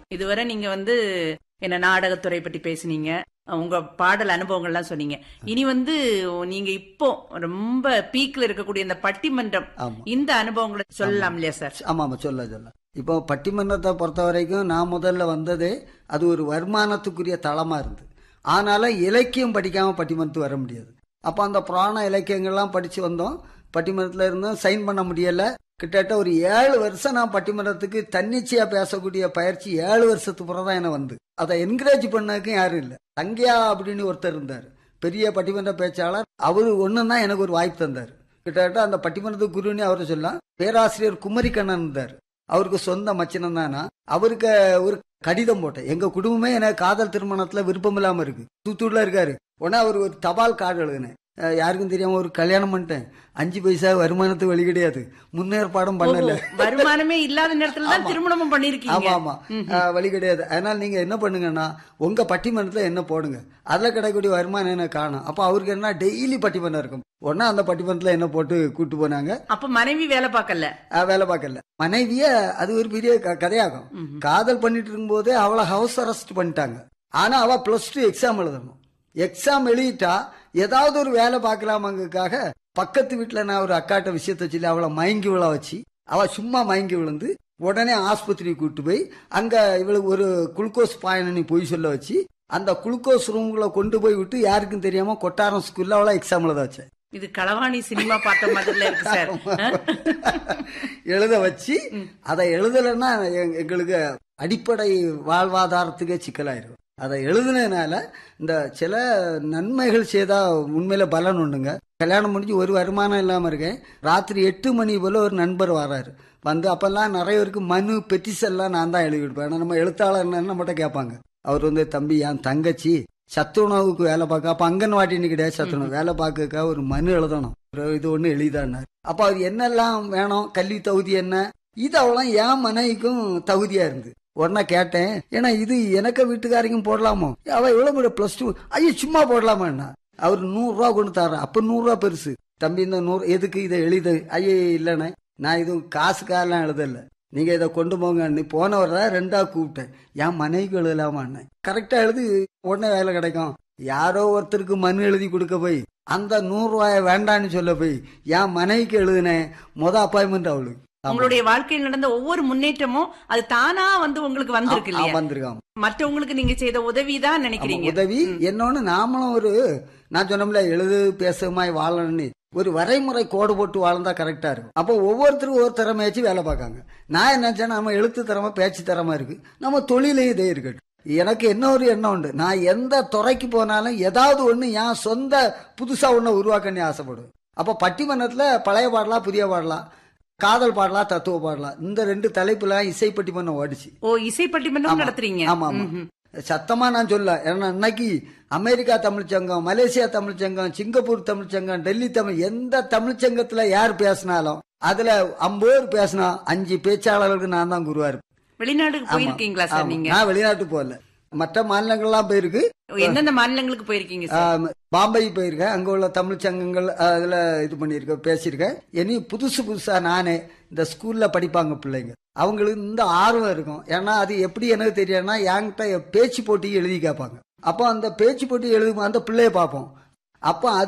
இதுவரை நீங்க வந்து என்ன நாடகத்துறை பற்றி பேசுனீங்க உங்க பாடல் அனுபவங்கள்லாம் சொன்னீங்க இனி வந்து நீங்க இப்போ ரொம்ப பீக்ல இருக்கக்கூடிய இந்த பட்டிமன்றம் ஆமா இந்த அனுபவங்களை சொல்லலாம் இல்லையா சார் ஆமா ஆமா சொல்ல சொல்ல இப்போ பட்டிமன்றத்தை பொறுத்த வரைக்கும் நான் முதல்ல வந்ததே அது ஒரு வருமானத்துக்குரிய தளமா இருந்து ஆனாலும் இலக்கியம் படிக்காம பட்டிமன்றத்து வர முடியாது அப்போ அந்த புராண இலக்கியங்கள்லாம் படிச்சு வந்தோம் பட்டிமன்றத்தில் இருந்தும் சைன் பண்ண முடியல கிட்டத்தட்ட ஒரு ஏழு வருஷம் நான் பட்டிமன்றத்துக்கு தன்னிச்சையா பேசக்கூடிய பயிற்சி ஏழு வருஷத்துக்கு பிறகு தான் என்ன வந்து அதை என்கரேஜ் பண்ணதுக்கும் யாரும் இல்லை தங்கியா அப்படின்னு ஒருத்தர் இருந்தார் பெரிய பட்டிமன்ற பேச்சாளர் அவரு ஒன்று தான் எனக்கு ஒரு வாய்ப்பு தந்தார் கிட்டத்தட்ட அந்த பட்டிமன்றத்து குருன்னு அவரை சொல்லலாம் பேராசிரியர் குமரிக்கண்ணன் இருந்தார் அவருக்கு சொந்த மச்சினம் தானா அவருக்கு ஒரு கடிதம் போட்டேன் எங்க குடும்பமே எனக்கு காதல் திருமணத்துல விருப்பம் இல்லாம இருக்கு தூத்துக்குடில இருக்காரு உடனே அவர் ஒரு தபால் கார்டு எழுதினேன் அஹ் யாருக்கும் தெரியாம ஒரு கல்யாணம் பண்ணிட்டேன் அஞ்சு பைசா வருமானத்து வழி கிடையாது முன்னேற்பாடும் பண்ணல வருமானமே இல்லாத நேரத்துல தான் ஆமா. திருமணமும் ஆமா பண்ணிருக்கீங்க ஆமா அஹ் வழி கிடையாது அதனால நீங்க என்ன பண்ணுங்கன்னா உங்க பட்டிமன்றத்துல என்ன போடுங்க அதுல கிடைக்கக்கூடிய வருமானம் என்ன காணும் அப்ப அவருக்கு என்ன டெய்லி பட்டிமன்றம் இருக்கும் உடனே அந்த பட்டிமன்றத்துல என்ன போட்டு கூட்டு போனாங்க அப்ப மனைவி வேலை பார்க்கல அஹ் வேலை பார்க்கல மனைவிய அது ஒரு பெரிய க- கதையாகும் காதல் பண்ணிட்டு இருக்கும்போதே அவளை ஹவுஸ் அரெஸ்ட் பண்ணிட்டாங்க ஆனா அவ பிளஸ் டூ எக்ஸாம் எழுதணும் எக்ஸாம் எழுதிட்டா ஏதாவது ஒரு வேலை பார்க்கலாமாங்கிறதுக்காக பக்கத்து வீட்டுல நான் ஒரு அக்காட்ட விஷயத்த சொல்லி அவளை மயங்கி விழ வச்சு அவ சும்மா மயங்கி விழுந்து உடனே ஆஸ்பத்திரி கூட்டு போய் அங்க இவளுக்கு ஒரு குளுக்கோஸ் பாயனி போய் சொல்ல வச்சு அந்த குளுக்கோஸ் ரூம்குள்ள கொண்டு போய் விட்டு யாருக்கும் தெரியாம கொட்டாரம் ஸ்கூல்ல அவளை எக்ஸாம் எழுத வச்சேன் இது களவாணி சினிமா பார்த்த மாதிரில இருக்கு சார் எழுத வச்சு அதை எழுதலைன்னா எங்க- எங்களுக்கு அடிப்படை வாழ்வாதாரத்துக்கே சிக்கலாயிரும் அதை எழுதுனதுனால இந்த சில நன்மைகள் செய்தா உண்மையில பலன் உண்டுங்க கல்யாணம் முடிஞ்சு ஒரு வருமானம் இல்லாம இருக்கேன் ராத்திரி எட்டு மணி போல ஒரு நண்பர் வராரு வந்து அப்பெல்லாம் நிறைய பேருக்கு மனு பெட்டிஷன் எல்லாம் நான் தான் எழுதி கொடுப்பேன் ஆனா நம்ம எழுத்தாளர் என்னன்னு நம்மகிட்ட கேட்பாங்க அவர் வந்து தம்பி என் தங்கச்சி சத்துணவுக்கு வேலை பார்க்க அப்ப அங்கன்வாடின்னு கிடையாது சத்துணவு வேலை பார்க்க ஒரு மனு எழுதணும் ஒரு இது ஒண்ணு எழுதிதானார் அப்ப அவர் என்னெல்லாம் வேணும் கல்வி தகுதி என்ன இது அவ்வளவு என் மனைவிக்கும் தகுதியா இருந்து உடனே கேட்டேன் ஏன்னா இது எனக்கு வீட்டுக்காரிக்கும் போடலாமோ அவ எவ்வளவு பிளஸ் டூ ஐயோ சும்மா போடலாமா அவர் நூறு ரூபா கொண்டு தர்றேன் அப்ப நூறு ரூபா பெருசு தம்பி இந்த நூறு எதுக்கு இதை எழுது ஐயோ இல்லைண்ணே நான் இது காசுக்காரெல்லாம் எழுதல நீங்க இதை கொண்டு போங்க நீ போனவர் தான் ரெண்டா கூப்பிட்டேன் என் மனைவிக்கு எழுதலாமான்னு கரெக்டா எழுதி உடனே வேலை கிடைக்கும் யாரோ ஒருத்தருக்கு மனு எழுதி கொடுக்க போய் அந்த நூறு ரூபாய வேண்டான்னு சொல்ல போய் என் மனைவிக்கு எழுதினேன் முத அப்பாயின்மெண்ட் அவளுக்கு ஆமா. உங்களுடைய வாழ்க்கையில் நடந்த ஒவ்வொரு முன்னேற்றமும் அது தானா வந்து உங்களுக்கு வந்திருக்கு ஆ, இல்லையா வந்திருக்கான் மற்றவங்களுக்கு நீங்க செய்த உதவிதான் நினைக்கிறீங்க உதவி என்னொன்னு நாமளும் ஒரு நான் சொன்னோம்ல எழுது பேசுமாய் வாழணும்னு ஒரு வரைமுறை கோடு போட்டு வாழ்ந்தா கரெக்டா இருக்கும் அப்போ ஒவ்வொருத்தரும் ஒவ்வொரு திறமை வச்சு வேலை பார்க்காங்க நான் என்ன நினைச்சேன் நம்ம எழுத்து திறமை பேச்சு திறமை இருக்கு நம்ம தொழிலையும் இதே இருக்கட்டும் எனக்கு என்ன ஒரு எண்ணம் உண்டு நான் எந்த துறைக்கு போனாலும் ஏதாவது ஒண்ணு என் சொந்த புதுசா ஒண்ணு உருவாக்கணும்னு ஆசைப்படுவேன் அப்ப பட்டிமன்றத்துல பழைய பாடலாம் புதிய பாடலாம் காதல் பாடலாம் தத்துவ பாடலாம் இந்த ரெண்டு தலைப்புல இசை பட்டிமன்றம் ஓடிச்சு ஓ இசை பட்டிமன்றம் நடத்துறீங்க ஆமா ஆமா சத்தமா நான் சொல்ல ஏன்னா இன்னைக்கு அமெரிக்கா தமிழ் சங்கம் மலேசியா தமிழ் சங்கம் சிங்கப்பூர் தமிழ் சங்கம் டெல்லி தமிழ் எந்த தமிழ் சங்கத்துல யார் பேசினாலும் அதுல ஐம்பது பேர் பேசினா அஞ்சு பேச்சாளர்களுக்கு நான் தான் குருவா இருப்பேன் வெளிநாடுக்கு போயிருக்கீங்களா சார் ஆமா. நீங்க நான் வெளிநாட்டு போகல மற்ற மாநிலங்கள்லாம் போயிருக்கு எந்தெந்த மாநிலங்களுக்கு போயிருக்கீங்க சார் ஆம், பாம்பே போயிருக்கேன் அங்க உள்ள தமிழ் சங்கங்கள் அதுல இது பண்ணியிருக்கேன் பேசியிருக்கேன் இனி புதுசு புதுசா நானே இந்த ஸ்கூல்ல படிப்பாங்க பிள்ளைங்க அவங்களுக்கு இந்த ஆர்வம் இருக்கும் ஏன்னா அது எப்படி எனக்கு தெரியும்னா என்கிட்ட பேச்சு போட்டி எழுதி கேட்பாங்க அப்போ அந்த பேச்சு போட்டி எழுதும் அந்த பிள்ளைய பார்ப்போம் அப்போ